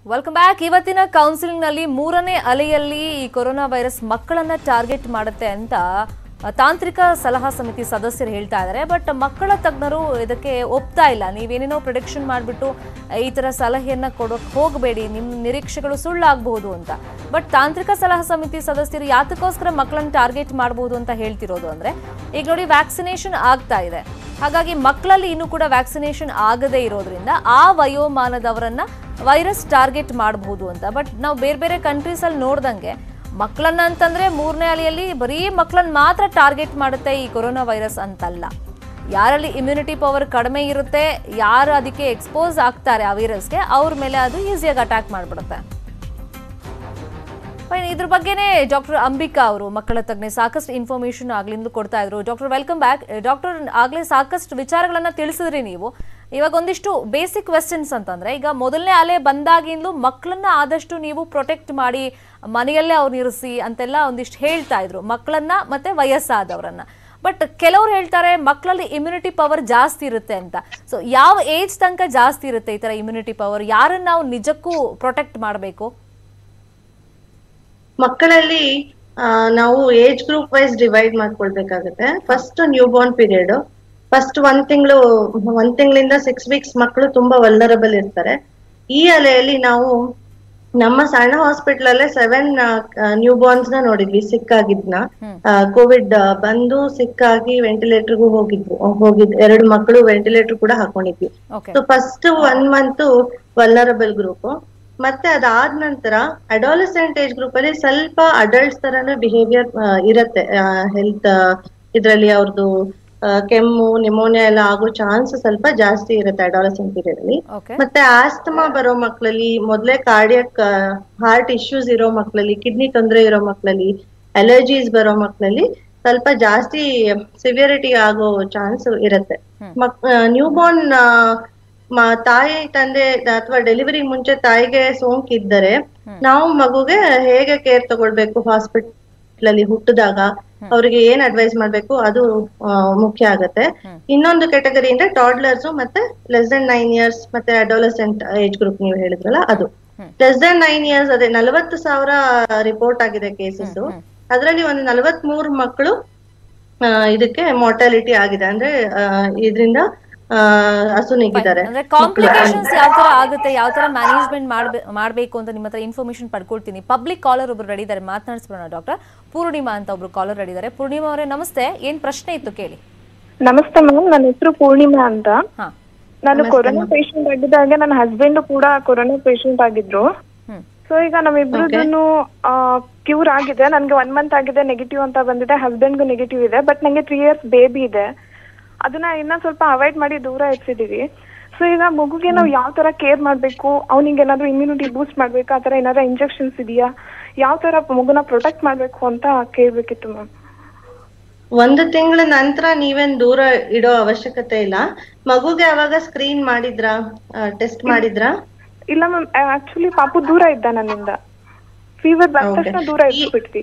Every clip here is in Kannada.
ವೆಲ್ಕಮ್ ಬ್ಯಾಕ್ ಇವತ್ತಿನ ಕೌನ್ಸಿಲಿಂಗ್ ನಲ್ಲಿ ಮೂರನೇ ಅಲೆಯಲ್ಲಿ ಈ ಕೊರೋನಾ ವೈರಸ್ ಮಕ್ಕಳನ್ನ ಟಾರ್ಗೆಟ್ ಮಾಡುತ್ತೆ ಅಂತ ಆ, ತಾಂತ್ರಿಕ ಸಲಹಾ ಸಮಿತಿ ಸದಸ್ಯರು ಹೇಳ್ತಾ ಇದ್ದಾರೆ ಬಟ್ ಮಕ್ಕಳ ತಜ್ಞರು ಇದಕ್ಕೆ ಒಪ್ತಾ ಇಲ್ಲ ನೀವೇನೇನೋ ಪ್ರಿಡಿಕ್ಷನ್ ಮಾಡಿಬಿಟ್ಟು ಈ ತರ ಸಲಹೆಯನ್ನ ಕೊಡೋಕೆ ಹೋಗಬೇಡಿ ನಿಮ್ಮ ನಿರೀಕ್ಷೆಗಳು ಸುಳ್ಳಾಗಬಹುದು ಅಂತ ಬಟ್ ತಾಂತ್ರಿಕ ಸಲಹಾ ಸಮಿತಿ ಸದಸ್ಯರು ಯಾತಕ್ಕೋಸ್ಕರ ಮಕ್ಕಳನ್ನ ಟಾರ್ಗೆಟ್ ಮಾಡಬಹುದು ಅಂತ ಹೇಳ್ತಿರೋದು ಅಂದ್ರೆ ಈಗ ನೋಡಿ ವ್ಯಾಕ್ಸಿನೇಷನ್ ಆಗ್ತಾ ಇದೆ ಹಾಗಾಗಿ ಮಕ್ಕಳಲ್ಲಿ ಇನ್ನೂ ಕೂಡ ವ್ಯಾಕ್ಸಿನೇಷನ್ ಆಗದೇ ಇರೋದ್ರಿಂದ ಆ ವಯೋಮಾನದವರನ್ನ ವೈರಸ್ ಟಾರ್ಗೆಟ್ ಮಾಡಬಹುದು ಅಂತ ಬಟ್ ನಾವು ಬೇರೆ ಬೇರೆ ಕಂಟ್ರೀಸ್ ಅಲ್ಲಿ ನೋಡ್ದಂಗೆ ಮಕ್ಕಳನ್ನ ಅಂತಂದ್ರೆ ಮೂರನೇ ಅಲೆಯಲ್ಲಿ ಬರೀ ಮಕ್ಕಳನ್ನ ಮಾತ್ರ ಟಾರ್ಗೆಟ್ ಮಾಡುತ್ತೆ ಈ ಕೊರೋನಾ ವೈರಸ್ ಅಂತಲ್ಲ ಯಾರಲ್ಲಿ ಇಮ್ಯುನಿಟಿ ಪವರ್ ಕಡಿಮೆ ಇರುತ್ತೆ ಯಾರು ಅದಕ್ಕೆ ಎಕ್ಸ್ಪೋಸ್ ಆಗ್ತಾರೆ ಆ ವೈರಸ್ಗೆ ಅವ್ರ ಮೇಲೆ ಅದು ಈಸಿಯಾಗಿ ಅಟ್ಯಾಕ್ ಮಾಡಿಬಿಡುತ್ತೆ ಫೈನ್ ಇದ್ರ ಬಗ್ಗೆನೇ ಡಾಕ್ಟರ್ ಅಂಬಿಕಾ ಅವರು ಮಕ್ಕಳ ತಜ್ಞೆ ಸಾಕಷ್ಟು ಇನ್ಫಾರ್ಮೇಶನ್ ಆಗ್ಲಿಂದ ಕೊಡ್ತಾ ಇದ್ರು ಡಾಕ್ಟರ್ ವೆಲ್ಕಮ್ ಬ್ಯಾಕ್ ಡಾಕ್ಟರ್ ಆಗ್ಲೇ ಸಾಕಷ್ಟು ವಿಚಾರಗಳನ್ನ ತಿಳಿಸಿದ್ರಿ ನೀವು ಇವಾಗ ಒಂದಿಷ್ಟು ಬೇಸಿಕ್ ಕ್ವೆಶನ್ಸ್ ಅಂತಂದ್ರೆ ಈಗ ಮೊದಲನೇ ಅಲೆ ಬಂದಾಗಿಂದಲೂ ಮಕ್ಕಳನ್ನ ಆದಷ್ಟು ನೀವು ಪ್ರೊಟೆಕ್ಟ್ ಮಾಡಿ ಮನೆಯಲ್ಲೇ ಅವ್ರನ್ನ ಇರಿಸಿ ಅಂತೆಲ್ಲ ಒಂದಿಷ್ಟು ಹೇಳ್ತಾ ಇದ್ರು ಮಕ್ಕಳನ್ನ ಮತ್ತೆ ವಯಸ್ಸಾದವರನ್ನ ಬಟ್ ಕೆಲವ್ರು ಹೇಳ್ತಾರೆ ಮಕ್ಕಳಲ್ಲಿ ಇಮ್ಯುನಿಟಿ ಪವರ್ ಜಾಸ್ತಿ ಇರುತ್ತೆ ಅಂತ ಸೊ ಯಾವ ಏಜ್ ತನಕ ಜಾಸ್ತಿ ಇರುತ್ತೆ ಈ ತರ ಇಮ್ಯುನಿಟಿ ಪವರ್ ಯಾರನ್ನ ನಾವು ನಿಜಕ್ಕೂ ಪ್ರೊಟೆಕ್ಟ್ ಮಾಡಬೇಕು ಮಕ್ಕಳಲ್ಲಿ ಆ, ನಾವು ಏಜ್ ಗ್ರೂಪ್ ವೈಸ್ ಡಿವೈಡ್ ಮಾಡ್ಕೊಳ್ಬೇಕಾಗತ್ತೆ first new born period first ಒಂದ್ ತಿಂಗಳು ಒಂದ್ ತಿಂಗಳಿಂದ ಸಿಕ್ಸ್ ವೀಕ್ಸ್ ಮಕ್ಕಳು ತುಂಬಾ ವಲ್ನರಬಲ್ ಇರ್ತಾರೆ ಈ ಅಲೆಯಲ್ಲಿ ನಾವು ನಮ್ಮ ಸಣ್ಣ ಹಾಸ್ಪಿಟಲ್ ಅಲ್ಲೇ ಸೆವೆನ್ ನ್ಯೂ ಬಾರ್ನ್ಸ್ ನ ನೋಡಿದ್ವಿ ಸಿಕ್ಕಾಗಿದ್ನ ಕೋವಿಡ್ ಬಂದು ಸಿಕ್ಕಾಗಿ ವೆಂಟಿಲೇಟರ್ಗೂ ಹೋಗಿದ್ವು ಹೋಗಿದ್ ಎರಡು ಮಕ್ಕಳು ವೆಂಟಿಲೇಟರ್ ಕೂಡ ಹಾಕೊಂಡಿದ್ವಿ okay so first one month vulnerable group ಮತ್ತೆ ಅದಾದ ನಂತರ ಅಡಾಲಸೆಂಟ್ ಏಜ್ ಗ್ರೂಪ್ ಅಲ್ಲಿ ಸ್ವಲ್ಪ ಅಡಲ್ಟ್ಸ್ ತರನೇ ಬಿಹೇವಿಯರ್ ಇರತ್ತೆ ಹೆಲ್ತ್ ಇದ್ರಲ್ಲಿ ಅವ್ರದ್ದು ಆ, ಕೆಮ್ಮು ನಿಮೋನಿಯಾ ಎಲ್ಲ ಆಗೋ ಚಾನ್ಸ್ ಸ್ವಲ್ಪ ಜಾಸ್ತಿ ಇರುತ್ತೆ ಅಡಾಲಸೆಂಟ್ ಪೀರಿಯಡ್ ಅಲ್ಲಿ ಓಕೆ ಮತ್ತೆ ಆಸ್ತಮಾ ಬರೋ ಮಕ್ಕಳಲ್ಲಿ ಮೊದ್ಲೇ ಕಾರ್ಡಿಯಕ್ ಹಾರ್ಟ್ ಇಶ್ಯೂಸ್ ಇರೋ ಮಕ್ಕಳಲ್ಲಿ ಕಿಡ್ನಿ ತೊಂದರೆ ಇರೋ ಮಕ್ಕಳಲ್ಲಿ ಅಲರ್ಜೀಸ್ ಬರೋ ಮಕ್ಕಳಲ್ಲಿ ಸ್ವಲ್ಪ ಜಾಸ್ತಿ ಸಿವಿಯರಿಟಿ ಆಗೋ ಚಾನ್ಸ್ ಇರುತ್ತೆ ಮಕ್ ನ್ಯೂ ಬಾರ್ನ್ ತಾಯಿ ತಂದೆ ಅಥವಾ ಡೆಲಿವರಿ ಮುಂಚೆ ತಾಯಿಗೆ ಸೋಂಕಿದ್ದರೆ ನಾವು ಮಗುಗೆ ಹೇಗೆ ಕೇರ್ ತಗೊಳ್ಬೇಕು ಹಾಸ್ಪಿಟಲ್ ಅಲ್ಲಿ ಹುಟ್ಟಿದಾಗ ಅವರಿಗೆ ಏನ್ ಅಡ್ವೈಸ್ ಮಾಡ್ಬೇಕು ಅದು ಆ, ಮುಖ್ಯ ಆಗತ್ತೆ ಇನ್ನೊಂದು ಕೆಟಗರಿ ಅಂದ್ರೆ ಟಾಡ್ಲರ್ಸ್ ಮತ್ತೆ ಲೆಸ್ ದನ್ ನೈನ್ ಇಯರ್ಸ್ ಮತ್ತೆ ಅಡೋಲಸೆಂಟ್ ಏಜ್ ಗ್ರೂಪ್ ನೀವು ಹೇಳಿದ್ರಲ್ಲ ಅದು ಲೆಸ್ ದನ್ ನೈನ್ ಇಯರ್ಸ್ ಅದೇ ನಲವತ್ತು ಸಾವಿರ ರಿಪೋರ್ಟ್ ಆಗಿದೆ ಕೇಸಸ್ ಅದರಲ್ಲಿ ಒಂದು ನಲವತ್ ಮೂರು ಮಕ್ಕಳು ಆ, ಇದಕ್ಕೆ ಮಾರ್ಟಾಲಿಟಿ ಆಗಿದೆ ಅಂದ್ರೆ ಇದರಿಂದ ಅಸುನೀಗಿದ್ದಾರೆ ಅಂದ್ರೆ ಕಾಂಪ್ಲಿಕೇಶನ್ಸ್ ಯಾವ ತರ ಆಗುತ್ತೆ ಯಾವ ತರ ಮ್ಯಾನೇಜ್ಮೆಂಟ್ ಮಾಡಬೇಕು ಅಂತ ನಿಮ್ಮ ಹತ್ರ ಇನ್ಫಾರ್ಮೇಶನ್ ಪಡ್ಕೊಳ್ತೀನಿ ಪಬ್ಲಿಕ್ ಕಾಲರ್ ಒಬ್ರು ರೆಡಿ ಇದ್ದಾರೆ ಮಾತನಾಡಿಸ್ಬಿಡೋಣ ಡಾಕ್ಟರ್ ಪೂರ್ಣಿಮಾ ಅಂತ ಒಬ್ರು ಕಾಲರ್ ರೆಡಿ ಇದ್ದಾರೆ ಪೂರ್ಣಿಮಾ ಅವರೇ ನಮಸ್ತೆ ಏನ್ ಪ್ರಶ್ನೆ ಇತ್ತು ಕೇಳಿ ನಮಸ್ತೆ ಮ್ಯಾಮ್ ನನ್ನ ಹೆಸರು ಪೂರ್ಣಿಮಾ ಅಂತ ಹಾ ನಾನು ಕೊರೋನಾ ಪೇಷಂಟ್ ಆಗಿದ್ದಾಗ ನನ್ನ ಹಸ್ಬೆಂಡ್ ಕೂಡ ಕೊರೋನಾ ಪೇಷಂಟ್ ಆಗಿದ್ರು ಹ್ಮ್ ಸೊ ಈಗ ನಮ್ಮಿಬ್ರದ್ದು ಕ್ಯೂರ್ ಆಗಿದೆ ನನ್ಗೆ ಒನ್ ಮಂತ್ ಆಗಿದೆ ನೆಗೆಟಿವ್ ಅಂತ ಬಂದಿದೆ ಹಸ್ಬೆಂಡ್ಗೂ ನೆಗೆಟಿವ್ ಇದೆ ಬಟ್ ನಂಗೆ ತ್ರೀ ಇಯರ್ಸ್ ಬೇಬಿ ಇದೆ ಅದನ್ನ ಇನ್ನ ಸ್ವಲ್ಪ ಅವಾಯ್ಡ್ ಮಾಡಿ ದೂರ ಇಡ್ಸಿದೀವಿ ಸೊ ಈಗ ಮಗುಗೆ ನಾವು ಯಾವ ತರ ಕೇರ್ ಮಾಡ್ಬೇಕು ಅವ್ನಿಗೆ ಏನಾದ್ರು ಇಮ್ಯುನಿಟಿ ಬೂಸ್ಟ್ ಮಾಡ್ಬೇಕು ಆ ತರ ಏನಾದ್ರು ಇಂಜೆಕ್ಷನ್ಸ್ ಇದೆಯಾ ಯಾವ ತರ ಮಗುನ ಪ್ರೊಟೆಕ್ಟ್ ಮಾಡ್ಬೇಕು ಅಂತ ಕೇಳ್ಬೇಕಿತ್ತು ಮ್ಯಾಮ್ ಒಂದು ತಿಂಗಳ ನಂತರ ನೀವೇನ್ ದೂರ ಇಡೋ ಅವಶ್ಯಕತೆ ಇಲ್ಲ ಮಗುಗೆ ಅವಾಗ ಸ್ಕ್ರೀನ್ ಮಾಡಿದ್ರಾ ಟೆಸ್ಟ್ ಮಾಡಿದ್ರಾ ಇಲ್ಲ ಮ್ಯಾಮ್ ಆಕ್ಚುಲಿ ಪಾಪು ದೂರ ಇದ್ದ ನನ್ನಿಂದ ಫೀವರ್ ಬಂದ Okay. ತಕ್ಷಣ ದೂರ ಇಟ್ಬಿಟ್ವಿ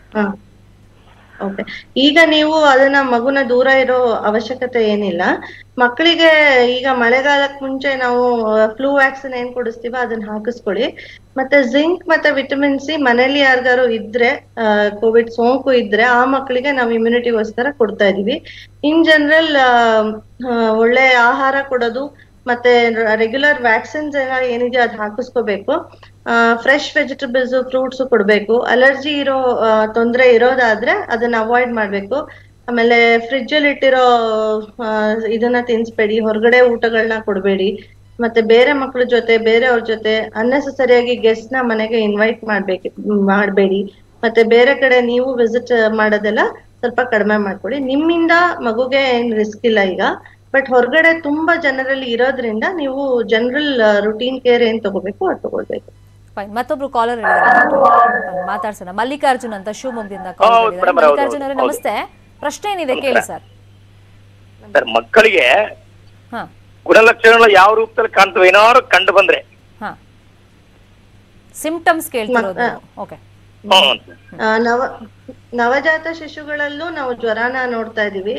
ಓಕೆ ಈಗ ನೀವು ಅದನ್ನ ಮಗುನ ದೂರ ಇರೋ ಅವಶ್ಯಕತೆ ಏನಿಲ್ಲ ಮಕ್ಕಳಿಗೆ ಈಗ ಮಳೆಗಾಲಕ್ ಮುಂಚೆ ನಾವು ಫ್ಲೂ ವ್ಯಾಕ್ಸಿನ್ ಏನ್ ಕೊಡಿಸ್ತೀವೋ ಅದನ್ನ ಹಾಕಿಸ್ಕೊಳ್ಳಿ ಮತ್ತೆ ಜಿಂಕ್ ಮತ್ತೆ ವಿಟಮಿನ್ ಸಿ ಮನೇಲಿ ಯಾರಿಗಾರು ಇದ್ರೆ ಕೋವಿಡ್ ಸೋಂಕು ಇದ್ರೆ ಆ ಮಕ್ಕಳಿಗೆ ನಾವು ಇಮ್ಯುನಿಟಿಗೋಸ್ಕರ ಕೊಡ್ತಾ ಇದೀವಿ ಇನ್ ಜನರಲ್ ಒಳ್ಳೆ ಆಹಾರ ಕೊಡೋದು ಮತ್ತೆ ರೆಗ್ಯುಲರ್ ವ್ಯಾಕ್ಸಿನ್ಸ್ ಎಲ್ಲ ಏನಿದೆಯೋ ಅದು ಹಾಕಿಸ್ಕೋಬೇಕು ಫ್ರೆಶ್ ವೆಜಿಟೇಬಲ್ಸ್ ಫ್ರೂಟ್ಸ್ ಕೊಡ್ಬೇಕು ಅಲರ್ಜಿ ಇರೋ ಆ, ತೊಂದ್ರೆ ಇರೋದಾದ್ರೆ ಅದನ್ನ ಅವಾಯ್ಡ್ ಮಾಡ್ಬೇಕು ಆಮೇಲೆ ಫ್ರಿಡ್ಜ್ ಅಲ್ಲಿ ಇಟ್ಟಿರೋ ಆ, ಇದನ್ನ ತಿನ್ಸ್ಬೇಡಿ ಹೊರಗಡೆ ಊಟಗಳನ್ನ ಕೊಡ್ಬೇಡಿ ಮತ್ತೆ ಬೇರೆ ಮಕ್ಳ ಜೊತೆ ಬೇರೆಯವ್ರ ಜೊತೆ ಅನ್ನೆಸೆಸರಿಯಾಗಿ ಗೆಸ್ಟ್ ನ ಮನೆಗೆ ಇನ್ವೈಟ್ ಮಾಡ್ಬೇಕು ಮಾಡ್ಬೇಡಿ ಮತ್ತೆ ಬೇರೆ ಕಡೆ ನೀವು ವಿಸಿಟ್ ಮಾಡೋದೆಲ್ಲ ಸ್ವಲ್ಪ ಕಡಿಮೆ ಮಾಡ್ಕೊಳ್ಳಿ ನಿಮ್ಮಿಂದ ಮಗುಗೆ ಏನ್ ರಿಸ್ಕ್ ಇಲ್ಲ ಈಗ ಬಟ್ ಹೊರಗಡೆ ತುಂಬಾ ಜನರಲ್ಲಿ ಇರೋದ್ರಿಂದ ನೀವು ಜನರಲ್ ರುಟೀನ್ ಕೇರ್ ಏನ್ ತಗೋಬೇಕು ಅದು ತಗೊಳ್ಬೇಕು ಫೈನ್ ಮತ್ತೊಬ್ರು ಕಾಲರ್ ಮಾತಾಡ್ಸೋಣ ಮಲ್ಲಿಕಾರ್ಜುನ್ ಅಂತ ಶಿವಮೊಗ್ಗದಿಂದ call ಹೌದು, ಮಾಡಿದ್ದಾರೆ. madam, ಹೌದು, ಮಲ್ಲಿಕಾರ್ಜುನ್ ಅವರೇ ಹೌದು. ನಮಸ್ತೆ ಪ್ರಶ್ನೆ ಏನಿದೆ ಕೇಳಿ ಸರ್ ಸರ್ ಮಕ್ಕಳಿಗೆ ಹಾ ಗುಣಲಕ್ಷಣಗಳು ಯಾವ ರೂಪದಲ್ಲಿ ಕಾಣ್ತವೆ ಏನಾದ್ರು ಕಂಡು ಬಂದ್ರೆ ಹಾ ಸಿಂಪ್ಟಮ್ಸ್ ಕೇಳ್ತಿರೋದು ಓಕೆ ಹ್ಮ್ ಆ, ನವ ನವಜಾತ ಶಿಶುಗಳಲ್ಲೂ ನಾವು ಜ್ವರನ ನೋಡ್ತಾ ಇದೀವಿ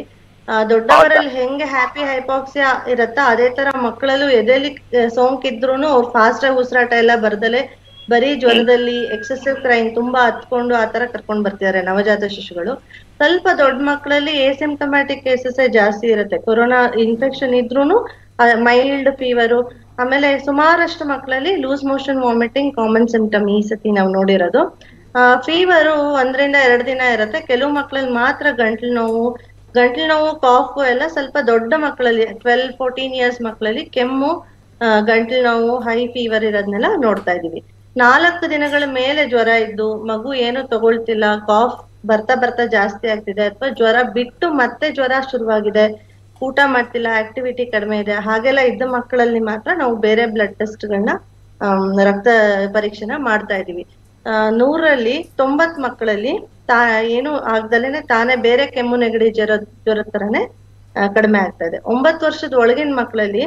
ಆ, ದೊಡ್ಡವರಲ್ಲಿ ಹೆಂಗೆ ಹ್ಯಾಪಿ ಹೈಪಾಕ್ಸಿಯಾ ಇರತ್ತ ಅದೇ ತರ ಮಕ್ಕಳಲ್ಲೂ ಎದೆಲಿ ಸೋಂಕಿದ್ರುನು ಅವ್ರು ಫಾಸ್ಟ್ ಆಗಿ ಉಸಿರಾಟ ಎಲ್ಲ ಬರ್ದಲೆ ಬರೀ ಜ್ವರದಲ್ಲಿ ಎಕ್ಸೆಸಿವ್ ಕ್ರೈಮ್ ತುಂಬಾ ಹತ್ಕೊಂಡು ಆತರ ಕರ್ಕೊಂಡ್ ಬರ್ತಿದ್ದಾರೆ ನವಜಾತ ಶಿಶುಗಳು ಸ್ವಲ್ಪ ದೊಡ್ಡ ಮಕ್ಕಳಲ್ಲಿ ಏಸಿಂಪ್ಟಮ್ಯಾಟಿಕ್ ಕೇಸಸ್ ಜಾಸ್ತಿ ಇರುತ್ತೆ ಕೊರೋನಾ ಇನ್ಫೆಕ್ಷನ್ ಇದ್ರೂನು ಮೈಲ್ಡ್ ಫೀವರು ಆಮೇಲೆ ಸುಮಾರಷ್ಟು ಮಕ್ಕಳಲ್ಲಿ loose motion vomiting common symptom ಈ ಸತಿ ನಾವು ನೋಡಿರೋದು ಫೀವರು ಒಂದರಿಂದ ಎರಡು ದಿನ ಇರುತ್ತೆ ಕೆಲವು ಮಕ್ಕಳಲ್ಲಿ ಮಾತ್ರ ಗಂಟ್ಲು ನೋವು ಗಂಟ್ಲು ನೋವು ಕಾಫು ಎಲ್ಲ ಸ್ವಲ್ಪ ದೊಡ್ಡ ಮಕ್ಕಳಲ್ಲಿ ಟ್ವೆಲ್ ಫೋರ್ಟೀನ್ ಇಯರ್ಸ್ ಮಕ್ಕಳಲ್ಲಿ ಕೆಮ್ಮು ಆ, ಗಂಟ್ಲು ನೋವು ಹೈ ಫೀವರ್ ಇರೋದ್ನೆಲ್ಲ ನೋಡ್ತಾ ಇದೀವಿ ನಾಲ್ಕು ದಿನಗಳ ಮೇಲೆ ಜ್ವರ ಇದ್ದು ಮಗು ಏನು ತಗೊಳ್ತಿಲ್ಲ ಕಾಫ್ ಬರ್ತಾ ಬರ್ತಾ ಜಾಸ್ತಿ ಆಗ್ತಿದೆ ಅಥವಾ ಜ್ವರ ಬಿಟ್ಟು ಮತ್ತೆ ಜ್ವರ ಶುರುವಾಗಿದೆ ಊಟ ಮಾಡ್ತಿಲ್ಲ ಆಕ್ಟಿವಿಟಿ ಕಡಿಮೆ ಇದೆ ಹಾಗೆಲ್ಲ ಇದ್ದ ಮಕ್ಕಳಲ್ಲಿ ಮಾತ್ರ ನಾವು ಬೇರೆ ಬ್ಲಡ್ ಟೆಸ್ಟ್ಗಳನ್ನ ರಕ್ತ ಪರೀಕ್ಷೆನ ಮಾಡ್ತಾ ಇದೀವಿ ಆ, ನೂರಲ್ಲಿ ತೊಂಬತ್ ಮಕ್ಕಳಲ್ಲಿ ತಾ ಏನು ಆಗ್ದಲೇನೆ ತಾನೇ ಬೇರೆ ಕೆಮ್ಮು ನೆಗಡಿ ಜ್ವರ ಜ್ವರದ ತರನೇ ಆ, ಕಡಿಮೆ ಆಗ್ತಾ ಇದೆ ಒಂಬತ್ತು ವರ್ಷದ ಒಳಗಿನ ಮಕ್ಕಳಲ್ಲಿ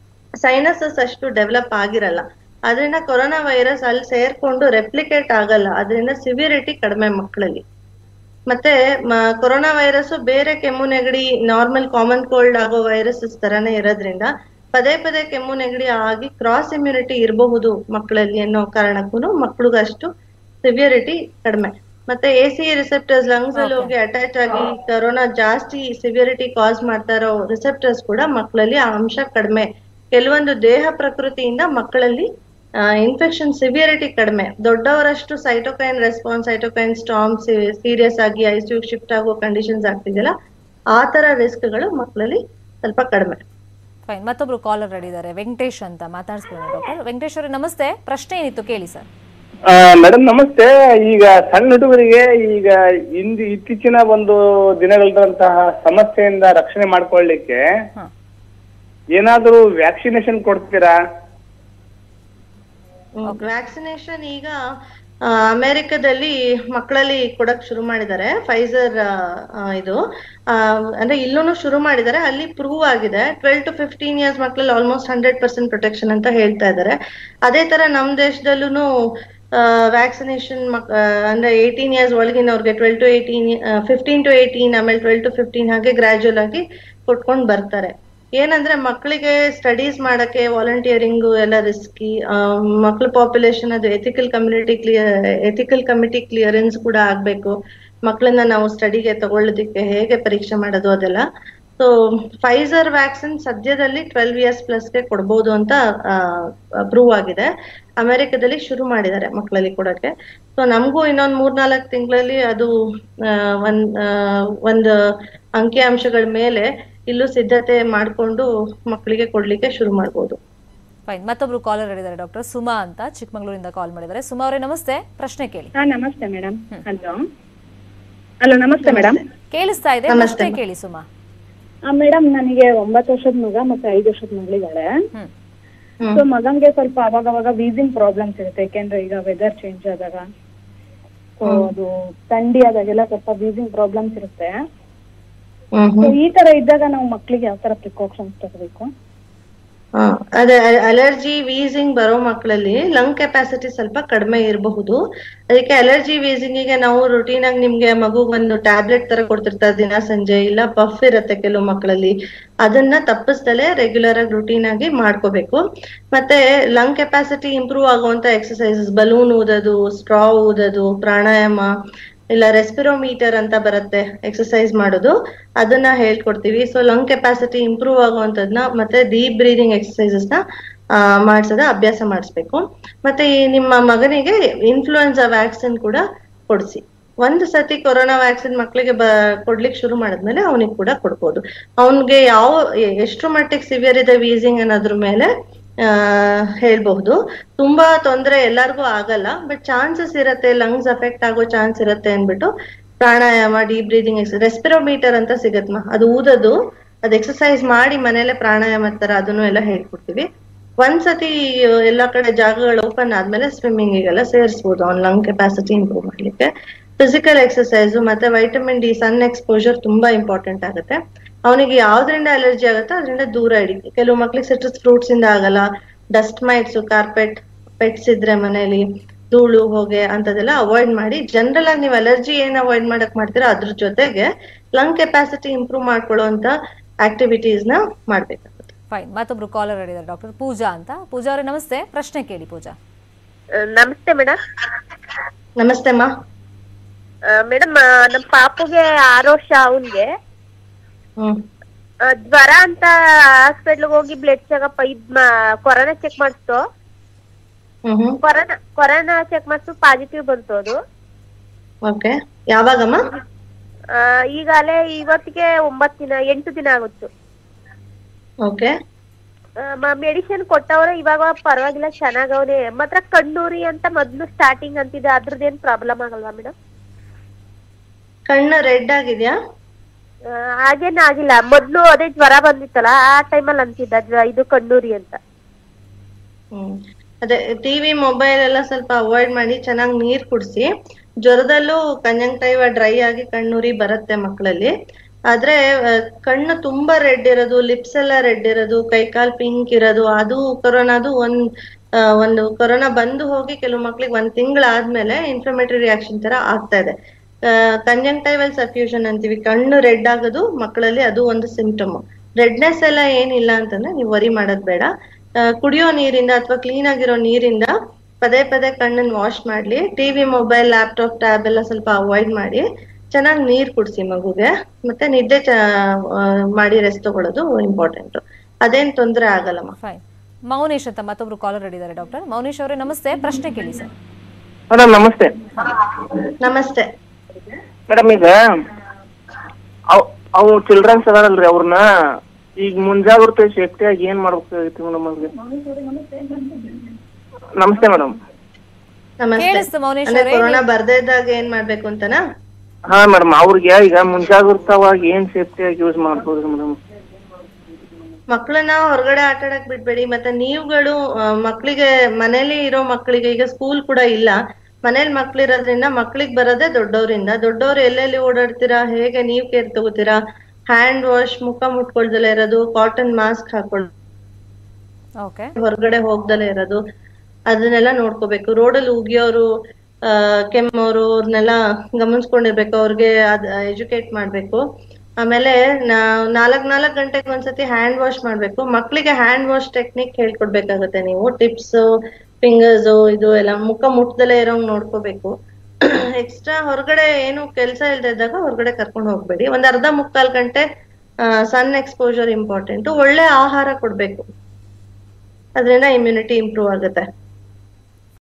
ಸೈನಸಸ್ ಅಷ್ಟು ಡೆವಲಪ್ ಆಗಿರಲ್ಲ ಅದರಿಂದ ಕೊರೋನಾ ವೈರಸ್ ಅಲ್ಲಿ ಸೇರ್ಕೊಂಡು ರೆಪ್ಲಿಕೇಟ್ ಆಗಲ್ಲ ಅದರಿಂದ ಸಿವಿರಿಟಿ ಕಡಿಮೆ ಮಕ್ಕಳಲ್ಲಿ ಮತ್ತೆ ಮ- ಕೊರೋನಾ ವೈರಸ್ ಬೇರೆ ಕೆಮ್ಮು ನೆಗಡಿ ನಾರ್ಮಲ್ ಕಾಮನ್ ಕೋಲ್ಡ್ ಆಗೋ ವೈರಸಸ್ ತರಾನೇ ಇರೋದ್ರಿಂದ ಪದೇ ಪದೇ ಕೆಮ್ಮು ನೆಗಡಿ ಆಗಿ ಕ್ರಾಸ್ ಇಮ್ಯುನಿಟಿ ಇರಬಹುದು ಮಕ್ಕಳಲ್ಲಿ ಅನ್ನೋ ಕಾರಣಕ್ಕೂ ಮಕ್ಕಳಿಗೆ ಅಷ್ಟು ಸಿವಿಯರಿಟಿ ಕಡಿಮೆ ಮತ್ತೆ ಎ ಸಿ ರಿಸೆಪ್ಟರ್ಸ್ ಲಂಗ್ಸ್ ಅಲ್ಲಿ ಹೋಗಿ ಅಟ್ಯಾಚ್ ಆಗಿ ಕೊರೋನಾ ಜಾಸ್ತಿ ಸಿವಿಯರಿಟಿ ಕಾಸ್ ಮಾಡ್ತಾ ಇರೋ ರಿಸೆಪ್ಟರ್ಸ್ ಕೂಡ ಮಕ್ಕಳಲ್ಲಿ ಆ ಅಂಶ ಕಡಿಮೆ ಕೆಲವೊಂದು ದೇಹ ಪ್ರಕೃತಿಯಿಂದ ಮಕ್ಕಳಲ್ಲಿ ಇನ್ಫೆಕ್ಷನ್ ಸಿವಿಯರಿಟಿ ಕಡಿಮೆ ದೊಡ್ಡವರಷ್ಟು cytokine response cytokine storm serious ಆಗಿ ಐಸಿಯು ಶಿಫ್ಟ್ ಆಗೋ ಕಂಡೀಷನ್ಸ್ ಆಗ್ತಿದೆಯಲ್ಲ ಆ ತರ ರಿಸ್ಕ್ಗಳು ಮಕ್ಕಳಲ್ಲಿ ಸ್ವಲ್ಪ ಕಡಿಮೆ ಫೈನ್ ಮತ್ತೊಬ್ರು ಕಾಲರ್ ರೆಡಿ ಇದ್ದಾರೆ ವೆಂಕಟೇಶ್ ಅಂತ ಮಾತಾಡ್ಸ್ಕೊಳ್ಳೋಣ ಡಾಕ್ಟರ್ ವೆಂಕಟೇಶ್ ಅವರೇ ನಮಸ್ತೆ ಪ್ರಶ್ನೆ ಏನಿತ್ತು ಕೇಳಿ ಸರ್ ಮೇಡಮ್ ನಮಸ್ತೆ ಈಗ ಸಣ್ಣ ಹುಡುಗರಿಗೆ ಈಗ ಇಂದು ಇತ್ತೀಚಿನ ಒಂದು ದಿನಗಳಂತಹ ಸಮಸ್ಯೆಯಿಂದ ರಕ್ಷಣೆ ಮಾಡ್ಕೊಳ್ಳಿಕ್ಕೆ ಹಾ. ಏನಾದರೂ ವ್ಯಾಕ್ಸಿನೇಷನ್ ಕೊಡ್ತೀರಾ ವ್ಯಾಕ್ಸಿನೇಷನ್ ಈಗ ಆ, ಅಮೆರಿಕದಲ್ಲಿ ಮಕ್ಕಳಲ್ಲಿ ಕೊಡಕ್ ಶುರು ಮಾಡಿದ್ದಾರೆ ಫೈಸರ್ ಇದು ಆ, ಅಂದ್ರೆ ಇಲ್ಲೂ ಶುರು ಮಾಡಿದ್ದಾರೆ ಅಲ್ಲಿ ಪ್ರೂವ್ ಆಗಿದೆ ಟ್ವೆಲ್ ಟು ಫಿಫ್ಟೀನ್ ಇಯರ್ಸ್ ಮಕ್ಕಳಲ್ಲಿ ಆಲ್ಮೋಸ್ಟ್ ಹಂಡ್ರೆಡ್ ಪರ್ಸೆಂಟ್ ಪ್ರೊಟೆಕ್ಷನ್ ಅಂತ ಹೇಳ್ತಾ ಇದ್ದಾರೆ ಅದೇ ತರ ನಮ್ ದೇಶದಲ್ಲೂ ವ್ಯಾಕ್ಸಿನೇಷನ್ ಮಕ್ ಆ, ಅಂದ್ರೆ ಏಯ್ಟೀನ್ ಇಯರ್ಸ್ ಒಳಗಿನವ್ರಿಗೆ twelve to eighteen fifteen to eighteen ಆಮೇಲೆ ಟ್ವೆಲ್ ಟು ಫಿಫ್ಟೀನ್ ಹಾಗೆ ಗ್ರಾಜುವಲ್ ಆಗಿ ಕೊಟ್ಕೊಂಡ್ ಬರ್ತಾರೆ ಏನಂದ್ರೆ ಮಕ್ಕಳಿಗೆ ಸ್ಟಡೀಸ್ ಮಾಡಕ್ಕೆ ವಾಲಂಟಿಯರಿಂಗು ಎಲ್ಲ ರಿಸ್ಕಿ ಮಕ್ಳ ಪಾಪ್ಯುಲೇಷನ್ ಅದು ethical community clear ethical committee clearance ಕೂಡ ಆಗ್ಬೇಕು ಮಕ್ಕಳನ್ನ ನಾವು ಸ್ಟಡಿಗೆ ತಗೊಳ್ಳೋದಕ್ಕೆ ಹೇಗೆ ಪರೀಕ್ಷೆ ಮಾಡೋದು ಅದೆಲ್ಲ ಸೊ ಫೈಸರ್ ವ್ಯಾಕ್ಸಿನ್ ಸದ್ಯದಲ್ಲಿ ಟ್ವೆಲ್ವ್ ಇಯರ್ಸ್ ಪ್ಲಸ್ಗೆ ಕೊಡ್ಬೋದು ಅಂತ ಪ್ರೂವ್ ಆಗಿದೆ ಅಮೆರಿಕದಲ್ಲಿ ಶುರು ಮಾಡಿದ್ದಾರೆ ಮಕ್ಕಳಲ್ಲಿ ಕೊಡಕ್ಕೆ ಸೊ ನಮಗೂ ಇನ್ನೊಂದ್ ಮೂರ್ನಾಲ್ಕು ತಿಂಗಳಲ್ಲಿ ಅದು ಆ, ಒಂದ್ ಆ, ಒಂದು ಅಂಕಿಅಂಶಗಳ ಮೇಲೆ ಇಲ್ಲೂ ಸಿದ್ಧತೆ ಮಾಡ್ಕೊಂಡು ಮಕ್ಕಳಿಗೆ ಕೊಡ್ಲಿಕ್ಕೆ ಶುರು ಮಾಡ್ಬೋದು ಫೈನ್ ಮತ್ತೊಬ್ರು ಕಾಲರ್ ರೆಡಿ ಇದ್ದಾರೆ ಡಾಕ್ಟರ್ ಸುಮಾ ಅಂತ ಚಿಕ್ಕಮಗಳೂರಿಂದ ಕಾಲ್ ಮಾಡಿದ್ದಾರೆ ಸುಮಾ ಅವರೇ ನಮಸ್ತೆ ಪ್ರಶ್ನೆ ಕೇಳಿ ಹಾ ನಮಸ್ತೆ ಮೇಡಮ್ ಹಲೋ ಹಲೋ ನಮಸ್ತೆ ಮೇಡಮ್ ಕೇಳಿಸ್ತಾ ಇದೆ ನಮಸ್ತೆ. ಪ್ರಶ್ನೆ ಕೇಳಿ ಸುಮಾ ಮೇಡಮ್ ನನಗೆ ಒಂಬತ್ತು ವರ್ಷದ ಮಗ ಮತ್ತೆ ಐದು ವರ್ಷದ ಮಗಳಿದ್ದಾಳೆ ಹ್ಮ್ ಹ್ಮ್. ಸೊ ಮಗಂಗೆ ಸ್ವಲ್ಪ ಅವಾಗ ಅವಾಗ ವೀಸಿಂಗ್ ಪ್ರಾಬ್ಲಮ್ಸ್ ಇರುತ್ತೆ ಯಾಕೆಂದ್ರೆ ಈಗ ವೆದರ್ ಚೇಂಜ್ ಆದಾಗ ಸೊ ಅದು ಥಂಡಿ ಆದಾಗೆಲ್ಲ ಸ್ವಲ್ಪ ವೀಸಿಂಗ್ ಪ್ರಾಬ್ಲಮ್ಸ್ ಇರುತ್ತೆ ಹ್ಮ್ ಸೊ ಈ ತರ ಇದ್ದಾಗ ನಾವು ಮಕ್ಳಿಗೆ ಯಾವ ತರ ಪ್ರಿಕಾಷನ್ಸ್ ತಗೋಬೇಕು ಹಾ, ಅದೇ ಅಲರ್ಜಿ ವೀಸಿಂಗ್ ಬರೋ ಮಕ್ಕಳಲ್ಲಿ ಲಂಗ್ ಕೆಪಾಸಿಟಿ ಸ್ವಲ್ಪ ಕಡಿಮೆ ಇರಬಹುದು ಅದಕ್ಕೆ ಅಲರ್ಜಿ ವೀಸಿಂಗಿಗೆ ನಾವು ರುಟೀನ್ ಆಗಿ ನಿಮ್ಗೆ ಮಗು ಒಂದು ಟ್ಯಾಬ್ಲೆಟ್ ತರ ಕೊಡ್ತಿರ್ತಾರೆ ದಿನ ಸಂಜೆ ಇಲ್ಲ ಪಫ್ ಇರುತ್ತೆ ಕೆಲವು ಮಕ್ಕಳಲ್ಲಿ ಅದನ್ನ ತಪ್ಪಿಸ್ದಲೆ ರೆಗ್ಯುಲರ್ ಆಗಿ ರುಟೀನ್ ಆಗಿ ಮಾಡ್ಕೋಬೇಕು ಮತ್ತೆ ಲಂಗ್ ಕೆಪಾಸಿಟಿ ಇಂಪ್ರೂವ್ ಆಗುವಂತ ಎಕ್ಸಸೈಸಸ್ ಬಲೂನ್ ಊದೋದು ಸ್ಟ್ರಾ ಊದೋದು ಪ್ರಾಣಾಯಾಮ ಇಲ್ಲ ರೆಸ್ಪಿರೋಮೀಟರ್ ಅಂತ ಬರುತ್ತೆ ಎಕ್ಸಸೈಸ್ ಮಾಡೋದು ಅದನ್ನ ಹೇಳ್ಕೊಡ್ತೀವಿ ಸೊ ಲಂಗ್ ಕೆಪಾಸಿಟಿ ಇಂಪ್ರೂವ್ ಆಗುವಂತದ್ನ ಮತ್ತೆ ಡೀಪ್ ಬ್ರೀದಿಂಗ್ ಎಕ್ಸಸೈಸಸ್ ನ ಆ, ಮಾಡ್ಸೋದ ಅಭ್ಯಾಸ ಮಾಡಿಸ್ಬೇಕು ಮತ್ತೆ ಈ ನಿಮ್ಮ ಮಗನಿಗೆ ಇನ್ಫ್ಲೂಯೆನ್ಸಾ ವ್ಯಾಕ್ಸಿನ್ ಕೂಡ ಕೊಡಿಸಿ ಒಂದು ಸತಿ ಕೊರೋನಾ ವ್ಯಾಕ್ಸಿನ್ ಮಕ್ಕಳಿಗೆ ಬ ಕೊಡ್ಲಿಕ್ಕೆ ಶುರು ಮಾಡಿದ್ಮೇಲೆ ಅವನಿಗೆ ಕೂಡ ಕೊಡ್ಬೋದು ಅವನ್ಗೆ ಯಾವ ಎ- ಎಷ್ಟ್ರ ಮಟ್ಟಿಗೆ ಸಿವಿಯರ್ ಇದೆ ವೀಸಿಂಗ್ ಅನ್ನೋದ್ರ ಮೇಲೆ ಆ ಹೇಳ್ಬಹುದು ತುಂಬಾ ತೊಂದ್ರೆ ಎಲ್ಲರಿಗೂ ಆಗಲ್ಲ ಬಟ್ ಚಾನ್ಸಸ್ ಇರತ್ತೆ ಲಂಗ್ಸ್ ಅಫೆಕ್ಟ್ ಆಗೋ ಚಾನ್ಸ್ ಇರತ್ತೆ ಅನ್ಬಿಟ್ಟು ಪ್ರಾಣಾಯಾಮ ಡೀಪ್ ಬ್ರೀದಿಂಗ್ ರೆಸ್ಪಿರೋಮೀಟರ್ ಅಂತ ಸಿಗತ್ಮ ಅದು ಊದೋದು ಅದ್ ಎಕ್ಸರ್ಸೈಸ್ ಮಾಡಿ ಮನೇಲೆ ಪ್ರಾಣಾಯಾಮ ತರ ಅದನ್ನು ಎಲ್ಲ ಹೇಳ್ಕೊಡ್ತೀವಿ ಒಂದ್ಸತಿ ಎಲ್ಲಾ ಕಡೆ ಜಾಗಗಳು ಓಪನ್ ಆದ್ಮೇಲೆ ಸ್ವಿಮ್ಮಿಂಗಿಗೆಲ್ಲ ಸೇರಿಸ್ಬೋದು ಅವ್ನ ಲಂಗ್ ಕೆಪಾಸಿಟಿ ಇಂಪ್ರೂವ್ ಮಾಡ್ಲಿಕ್ಕೆ ಫಿಸಿಕಲ್ ಎಕ್ಸರ್ಸೈಸ್ ಮತ್ತೆ ವೈಟಮಿನ್ ಡಿ ಸನ್ ಎಕ್ಸ್ಪೋಜರ್ ತುಂಬಾ ಇಂಪಾರ್ಟೆಂಟ್ ಆಗುತ್ತೆ ಅವನಿಗೆ ಯಾವ್ದ್ರಿಂದ ಅಲರ್ಜಿ ಆಗುತ್ತೋ ಅದರಿಂದ ದೂರ ಇಡಿ ಕೆಲವು ಮಕ್ಳಿಗೆ ಸಿಟ್ರಸ್ ಫ್ರೂಟ್ಸ್ ಇಂದ ಆಗಲ್ಲ ಡಸ್ಟ್ ಮೈಟ್ಸ್ ಕಾರ್ಪೆಟ್ ಪೆಟ್ಸ್ ಇದ್ರೆ ಮನೇಲಿ ಧೂಳು ಹೊಗೆ ಅಂತದೆಲ್ಲ ಅವಾಯ್ಡ್ ಮಾಡಿ ಜನರಲ್ ಆಗಿ ನೀವು ಅಲರ್ಜಿ ಏನ್ ಅವಾಯ್ಡ್ ಮಾಡಕ್ ಮಾಡ್ತೀರಾ ಅದ್ರ ಜೊತೆಗೆ ಲಂಗ್ ಕೆಪಾಸಿಟಿ ಇಂಪ್ರೂವ್ ಮಾಡ್ಕೊಳ್ಳುವಂತ ಆಕ್ಟಿವಿಟೀಸ್ ನ ಮಾಡ್ಬೇಕಾಗುತ್ತೆ ಫೈನ್ ಮತ್ತೊಬ್ರು ಕಾಲರ್ ಹೇಳಿದ್ದಾರೆ ಡಾಕ್ಟರ್ ಪೂಜಾ ಅಂತ ಪೂಜಾ ಅವರೇ ನಮಸ್ತೆ ಪ್ರಶ್ನೆ ಕೇಳಿ ಪೂಜಾ ನಮಸ್ತೆ ಮೇಡಮ್ ನಮಸ್ತೆ ಅಮ್ಮ ಮೇಡಮ್ ನಮ್ ಪಾಪುಗೆ ಆರು ವರ್ಷ ಅವನ್ಗೆ ಹ್ಮ್ ಜ್ವರ ಅಂತ ಹಾಸ್ಪಿಟ್ಲ್ಗೆ ಹೋಗಿ ಬ್ಲಡ್ ಚೆಕಪ್ ಇದ್ ಕೊರೋನಾ ಚೆಕ್ ಮಾಡಿಸ್ತು ಹ್ಮ್ ಹ್ಮ್ ಕೊರೋನಾ ಕೊರೋನಾ ಚೆಕ್ ಮಾಡಿಸ್ತು ಪಾಸಿಟಿವ್ ಬಂತು ಅದು ಓಕೆ ಯಾವಾಗಮ್ಮ ಆ, ಈಗಾಲೇ ಇವತ್ತಿಗೆ ಒಂಬತ್ತು ದಿನ ಎಂಟು ದಿನ ಆಗುತ್ತು ಓಕೆ ಮೆಡಿಸಿನ್ ಕೊಟ್ಟವ್ರೆ ಇವಾಗ ಪರವಾಗಿಲ್ಲ ಚೆನ್ನಾಗವ್ನೆ ಮಾತ್ರ ಕಣ್ಣೂರಿ ಅಂತ ಮೊದ್ಲು ಸ್ಟಾರ್ಟಿಂಗ್ ಅಂತಿದೆ ಅದ್ರದ್ದೇನ್ ಪ್ರಾಬ್ಲಮ್ ಆಗಲ್ವಾ ಮೇಡಮ್ ಕಣ್ಣು ರೆಡ್ ಆಗಿದ್ಯಾ ಹಾಗೇನ್ ಆಗಿಲ್ಲ ಮೊದ್ಲು ಅದೇ ಜ್ವರ ಬಂದಿತ್ತಲ್ಲ ಆ ಟೈಮಲ್ಲಿ ಅಂತಿದ್ದ ಜ್ವ- ಇದು ಕಣ್ಣೂರಿ ಅಂತ ಹ್ಮ್ ಅದೇ ಟಿವಿ ಮೊಬೈಲ್ ಎಲ್ಲ ಸ್ವಲ್ಪ ಅವಾಯ್ಡ್ ಮಾಡಿ ಚೆನ್ನಾಗಿ ನೀರ್ ಕುಡ್ಸಿ ಜ್ವರದಲ್ಲೂ ಕಂಜಂಕ್ಟೈವ ಡ್ರೈ ಆಗಿ ಕಣ್ಣುರಿ ಬರುತ್ತೆ ಮಕ್ಕಳಲ್ಲಿ ಆದ್ರೆ ಆ, ಕಣ್ಣು ತುಂಬಾ ರೆಡ್ ಇರೋದು ಲಿಪ್ಸ್ ಎಲ್ಲ ರೆಡ್ ಇರೋದು ಕೈಕಾಲ್ ಪಿಂಕ್ ಇರೋದು ಅದು ಕೊರೋನಾದು ಒಂದ್ ಆ, ಒಂದು ಕೊರೋನಾ ಬಂದು ಹೋಗಿ ಕೆಲವು ಮಕ್ಳಿಗೆ ಒಂದ್ ತಿಂಗಳಾದ್ಮೇಲೆ ಇನ್ಫ್ಲಮೇಟರಿ ರಿಯಾಕ್ಷನ್ ತರ ಆಗ್ತಾ ಇದೆ ಕಂಜಂಕ್ಟೈವಲ್ ಸಫ್ಯೂಷನ್ ಅಂತೀವಿ ಕಣ್ಣು ರೆಡ್ ಆಗೋದು ಮಕ್ಕಳಲ್ಲಿ ಅದು ಒಂದು ಸಿಂಪ್ಟಮ್ ರೆಡ್ನೆಸ್ ಎಲ್ಲ ಏನಿಲ್ಲ ಅಂತಂದ್ರೆ ನೀವು ವರಿ ಮಾಡೋದ್ ಬೇಡ ಆ, ಕುಡಿಯೋ ನೀರಿಂದ ಅಥವಾ ಕ್ಲೀನ್ ಆಗಿರೋ ನೀರಿಂದ ಪದೇ ಪದೇ ಕಣ್ಣನ್ನ ವಾಶ್ ಮಾಡ್ಲಿ ಟಿವಿ ಮೊಬೈಲ್ ಲ್ಯಾಪ್ಟಾಪ್ ಟ್ಯಾಬ್ ಎಲ್ಲ ಸ್ವಲ್ಪ ಅವಾಯ್ಡ್ ಮಾಡಿ ಚೆನ್ನಾಗಿ ನೀರ್ ಕುಡ್ಸಿ ಮಗುಗೆ ಮತ್ತೆ ನಿದ್ದೆ ಚ- ಆ, ಮಾಡಿ ರೆಸ್ಟ್ ತಗೊಳ್ಳೋದು ಇಂಪಾರ್ಟೆಂಟ್ ಅದೇನ್ ತೊಂದ್ರೆ ಆಗಲ್ಲಮ್ಮ ಫೈನ್ ಮೌನೇಶ್ ಅಂತ ಮತ್ತೊಬ್ರು ಕಾಲರ್ ಹೇಳಿದ್ದಾರೆ ಡಾಕ್ಟರ್ ಮೌನೇಶ್ ಅವರೇ ನಮಸ್ತೆ ಪ್ರಶ್ನೆ ಕೇಳಿ ಸರ್ ಮೇಡಮ್ ನಮಸ್ತೆ ನಮಸ್ತೆ ಮೇಡಮ್ ಈಗ ಅವ್ ಅವು ಚಿಲ್ಡ್ರನ್ಸ್ ಅದಾರಲ್ರಿ ಅವ್ರನ್ನ ಈಗ ಮುಂಜಾಗ್ರತೆ ಸೇಫ್ಟಿಯಾಗಿ ಏನ್ ಮಾಡ್ಬೇಕಾಗಿತ್ತು ಮೇಡಮ್ ಅವ್ರಿಗೆ ನಮಸ್ತೆ ಮೇಡಮ್ ನಮಸ್ತೆ ಕೇಳಿಸ್ತು ಮೌನೇಶ್ ಅಂದ್ರೆ ಅವರೇ ಕೊರೋನಾ ಬರ್ದೇ ಇದ್ದಾಗ ಏನ್ ಮಾಡ್ಬೇಕು ಅಂತನಾ ಹಾ ಮೇಡಮ್ ಅವ್ರಿಗೆ ಈಗ ಮುಂಜಾಗ್ರತವಾಗಿ ಏನ್ ಸೇಫ್ಟಿಯಾಗಿ ಯೂಸ್ ಮಾಡ್ಬೋದು ಮೇಡಮ್ ಮಕ್ಕಳನ್ನ ಹೊರಗಡೆ ಆಟ ಆಡಕ್ ಬಿಡ್ಬೇಡಿ ಮತ್ತೆ ನೀವುಗಳು ಆ, ಮಕ್ಳಿಗೆ ಮನೇಲಿ ಇರೋ ಮಕ್ಕಳಿಗೆ ಈಗ ಸ್ಕೂಲ್ ಕೂಡ ಇಲ್ಲ ಮನೇಲಿ ಮಕ್ಳಿರೋದ್ರಿಂದ ಮಕ್ಳಿಗೆ ಬರೋದೇ ದೊಡ್ಡವರಿಂದ ದೊಡ್ಡವ್ರು ಎಲ್ಲೆಲ್ಲಿ ಓಡಾಡ್ತೀರಾ ಹೇಗೆ ನೀವ್ ಕೇರ್ ತಗೋತೀರಾ ಹ್ಯಾಂಡ್ ವಾಶ್ ಮುಖ ಮುಟ್ಕೊಳ್ದಲೇ ಇರೋದು ಕಾಟನ್ ಮಾಸ್ಕ್ ಹಾಕೊಳ್ಳೋದು ಓಕೆ ಹೊರಗಡೆ ಹೋಗ್ದಲೇ ಇರೋದು ಅದನ್ನೆಲ್ಲ ನೋಡ್ಕೋಬೇಕು ರೋಡಲ್ಲಿ ಉಗಿಯೋರು ಆ ಕೆಮ್ಮೋರು ಅವ್ರನ್ನೆಲ್ಲ ಗಮನಿಸ್ಕೊಂಡಿರ್ಬೇಕು ಅವ್ರಿಗೆ ಅದ್ ಎಜುಕೇಟ್ ಮಾಡ್ಬೇಕು ಆಮೇಲೆ ನಾ- ನಾಲ್ಕ್ ನಾಲ್ಕ್ ಗಂಟೆಗೆ ಒಂದ್ಸತಿ ಹ್ಯಾಂಡ್ ವಾಶ್ ಮಾಡ್ಬೇಕು ಮಕ್ಳಿಗೆ ಹ್ಯಾಂಡ್ ವಾಶ್ ಟೆಕ್ನಿಕ್ ಹೇಳ್ಕೊಡ್ಬೇಕಾಗತ್ತೆ ನೀವು ಟಿಪ್ಸ್ ಫಿಂಗರ್ಸ್ ಇದು ಎಲ್ಲ ಮುಖ ಮುಟ್ದಲೇ ಇರೋಂಗ್ ನೋಡ್ಕೋಬೇಕು ಎಕ್ಸ್ಟ್ರಾ ಹೊರಗಡೆ ಏನು ಕೆಲಸ ಇಲ್ದೇ ಇದ್ದಾಗ ಹೊರಗಡೆ ಕರ್ಕೊಂಡು ಹೋಗ್ಬೇಡಿ ಒಂದ್ ಅರ್ಧ ಮುಕ್ಕಾಲ್ ಗಂಟೆ ಸನ್ ಎಕ್ಸ್ಪೋಜರ್ ಇಂಪಾರ್ಟೆಂಟ್ ಒಳ್ಳೆ ಆಹಾರ ಕೊಡ್ಬೇಕು ಅದರಿಂದ ಇಮ್ಯುನಿಟಿ ಇಂಪ್ರೂವ್ ಆಗುತ್ತೆ